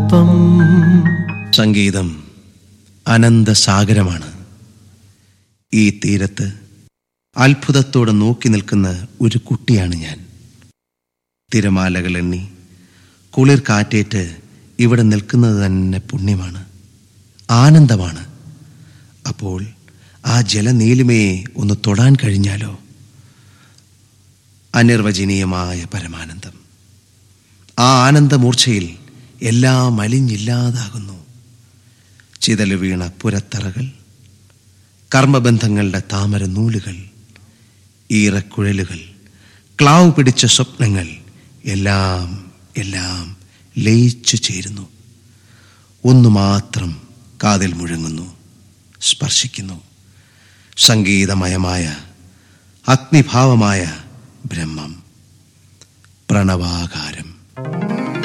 ഒപ്പം സംഗീതം അനന്തസാഗരമാണ് ഈ തീരത്ത് അത്ഭുതത്തോടെ നോക്കി നിൽക്കുന്ന ഒരു കുട്ടിയാണ് ഞാൻ തിരമാലകൾ എണ്ണി കുളിർ കാറ്റേറ്റ് ഇവിടെ നിൽക്കുന്നത് തന്നെ പുണ്യമാണ് ആനന്ദമാണ് അപ്പോൾ ആ ജലനീലിമയെ ഒന്ന് തൊടാൻ കഴിഞ്ഞാലോ അനിർവചനീയമായ പരമാനന്ദം ആ ആനന്ദമൂർച്ചയിൽ എല്ലാം അലിഞ്ഞില്ലാതാകുന്നു ചിതല് വീണ പുരത്തറകൾ കർമ്മബന്ധങ്ങളുടെ താമര നൂലുകൾ ഈറക്കുഴലുകൾ ക്ലാവ് പിടിച്ച സ്വപ്നങ്ങൾ എല്ലാം എല്ലാം ലയിച്ചു ചേരുന്നു ഒന്നു മാത്രം കാതിൽ മുഴങ്ങുന്നു സ്പർശിക്കുന്നു സംഗീതമയമായ അഗ്നിഭാവമായ ബ്രഹ്മം പ്രണവാകാരം